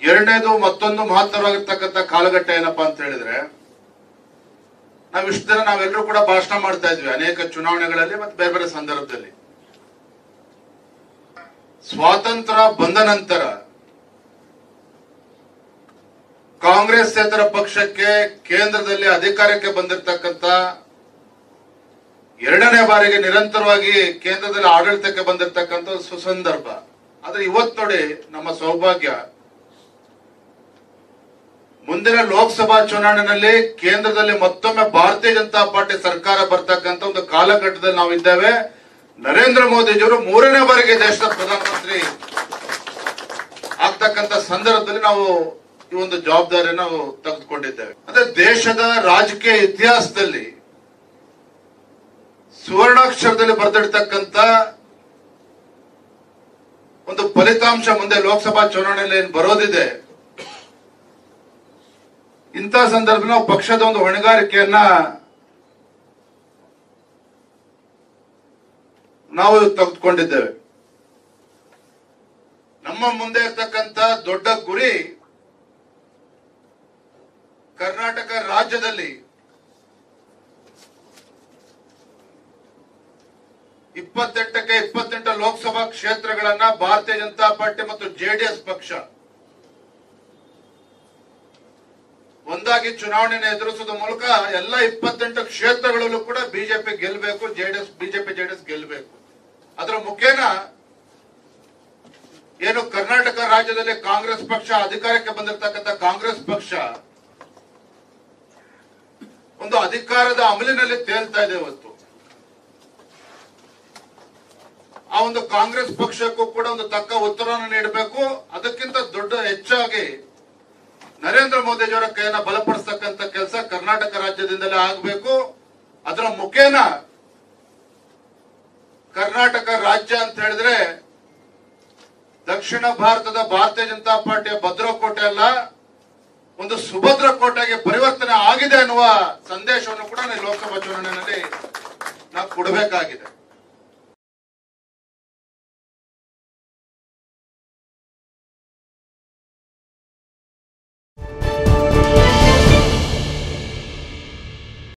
ಎರಡನೇದು ಮತ್ತೊಂದು ಮಹತ್ತರವಾಗಿರ್ತಕ್ಕಂಥ ಕಾಲಘಟ್ಟ ಏನಪ್ಪಾ ಅಂತ ಹೇಳಿದ್ರೆ ನಾವು ಇಷ್ಟು ದಿನ ನಾವೆಲ್ಲರೂ ಕೂಡ ಭಾಷಣ ಮಾಡ್ತಾ ಇದ್ವಿ ಅನೇಕ ಚುನಾವಣೆಗಳಲ್ಲಿ ಮತ್ತೆ ಬೇರೆ ಬೇರೆ ಸಂದರ್ಭದಲ್ಲಿ ಸ್ವಾತಂತ್ರ್ಯ ಬಂದ ನಂತರ ಕಾಂಗ್ರೆಸ್ಸೇತರ ಪಕ್ಷಕ್ಕೆ ಕೇಂದ್ರದಲ್ಲಿ ಅಧಿಕಾರಕ್ಕೆ ಬಂದಿರತಕ್ಕಂತ ಎರಡನೇ ಬಾರಿಗೆ ನಿರಂತರವಾಗಿ ಕೇಂದ್ರದಲ್ಲಿ ಆಡಳಿತಕ್ಕೆ ಬಂದಿರತಕ್ಕಂಥ ಸುಸಂದರ್ಭ ಆದ್ರೆ ಇವತ್ತು ನೋಡಿ ನಮ್ಮ ಸೌಭಾಗ್ಯ ಮುಂದಿನ ಲೋಕಸಭಾ ಚುನಾವಣೆಯಲ್ಲಿ ಕೇಂದ್ರದಲ್ಲಿ ಮತ್ತೊಮ್ಮೆ ಭಾರತೀಯ ಜನತಾ ಪಾರ್ಟಿ ಸರ್ಕಾರ ಬರ್ತಕ್ಕಂಥ ಒಂದು ಕಾಲಘಟ್ಟದಲ್ಲಿ ನಾವು ಇದ್ದೇವೆ ನರೇಂದ್ರ ಮೋದಿಜಿಯವರು ಮೂರನೇ ಬಾರಿಗೆ ದೇಶದ ಪ್ರಧಾನಮಂತ್ರಿ ಆಗ್ತಕ್ಕಂಥ ಸಂದರ್ಭದಲ್ಲಿ ನಾವು ಈ ಒಂದು ಜವಾಬ್ದಾರಿಯನ್ನು ನಾವು ತೆಗೆದುಕೊಂಡಿದ್ದೇವೆ ಅಂದ್ರೆ ದೇಶದ ರಾಜಕೀಯ ಇತಿಹಾಸದಲ್ಲಿ ಸುವರ್ಣಾಕ್ಷರದಲ್ಲಿ ಬರೆದಿಡ್ತಕ್ಕಂಥ ಒಂದು ಫಲಿತಾಂಶ ಮುಂದೆ ಲೋಕಸಭಾ ಚುನಾವಣೆಯಲ್ಲಿ ಏನ್ ಬರೋದಿದೆ ಇಂಥ ಸಂದರ್ಭದಲ್ಲಿ ನಾವು ಪಕ್ಷದ ಒಂದು ಹೊಣೆಗಾರಿಕೆಯನ್ನ ನಾವು ತೆಗೆದುಕೊಂಡಿದ್ದೇವೆ ನಮ್ಮ ಮುಂದೆ ಇರ್ತಕ್ಕಂಥ ದೊಡ್ಡ ಗುರಿ ಕರ್ನಾಟಕ ರಾಜ್ಯದಲ್ಲಿ ಇಪ್ಪತ್ತೆಂಟಕ್ಕೆ ಇಪ್ಪತ್ತೆಂಟು ಲೋಕಸಭಾ ಕ್ಷೇತ್ರಗಳನ್ನ ಭಾರತೀಯ ಜನತಾ ಪಾರ್ಟಿ ಮತ್ತು ಜೆಡಿಎಸ್ ಪಕ್ಷ ಒಂದಾಗಿ ಚುನಾವಣೆಯನ್ನು ಎದುರಿಸುವುದ ಮೂಲಕ ಎಲ್ಲ ಇಪ್ಪತ್ತೆಂಟು ಕ್ಷೇತ್ರಗಳಲ್ಲೂ ಕೂಡ ಬಿಜೆಪಿ ಗೆಲ್ಲಬೇಕು ಜೆಡಿಎಸ್ ಬಿಜೆಪಿ ಜೆಡಿಎಸ್ ಗೆಲ್ಲಬೇಕು ಅದರ ಮುಖೇನ ಏನು ಕರ್ನಾಟಕ ರಾಜ್ಯದಲ್ಲಿ ಕಾಂಗ್ರೆಸ್ ಪಕ್ಷ ಅಧಿಕಾರಕ್ಕೆ ಬಂದಿರತಕ್ಕಂಥ ಕಾಂಗ್ರೆಸ್ ಪಕ್ಷ ಒಂದು ಅಧಿಕಾರದ ಅಮಲಿನಲ್ಲಿ ತೇಲ್ತಾ ಇದೆ ಇವತ್ತು ಆ ಒಂದು ಕಾಂಗ್ರೆಸ್ ಪಕ್ಷಕ್ಕೂ ಕೂಡ ಒಂದು ತಕ್ಕ ಉತ್ತರವನ್ನು ನೀಡಬೇಕು ಅದಕ್ಕಿಂತ ದೊಡ್ಡ ಹೆಚ್ಚಾಗಿ ನರೇಂದ್ರ ಮೋದಿಜಿಯವರ ಕೈಯನ್ನ ಬಲಪಡಿಸ್ತಕ್ಕಂಥ ಕೆಲಸ ಕರ್ನಾಟಕ ರಾಜ್ಯದಿಂದಲೇ ಆಗಬೇಕು ಅದರ ಮುಖೇನ ಕರ್ನಾಟಕ ರಾಜ್ಯ ಅಂತ ಹೇಳಿದ್ರೆ ದಕ್ಷಿಣ ಭಾರತದ ಭಾರತೀಯ ಜನತಾ ಪಾರ್ಟಿಯ ಭದ್ರಕೋಟೆ ಅಲ್ಲ ಒಂದು ಸುಭದ್ರ ಕೋಟೆಗೆ ಪರಿವರ್ತನೆ ಆಗಿದೆ ಅನ್ನುವ ಸಂದೇಶವನ್ನು ಕೂಡ ಈ ಲೋಕಸಭಾ ಚುನಾವಣೆಯಲ್ಲಿ ನಾವು ಕೊಡಬೇಕಾಗಿದೆ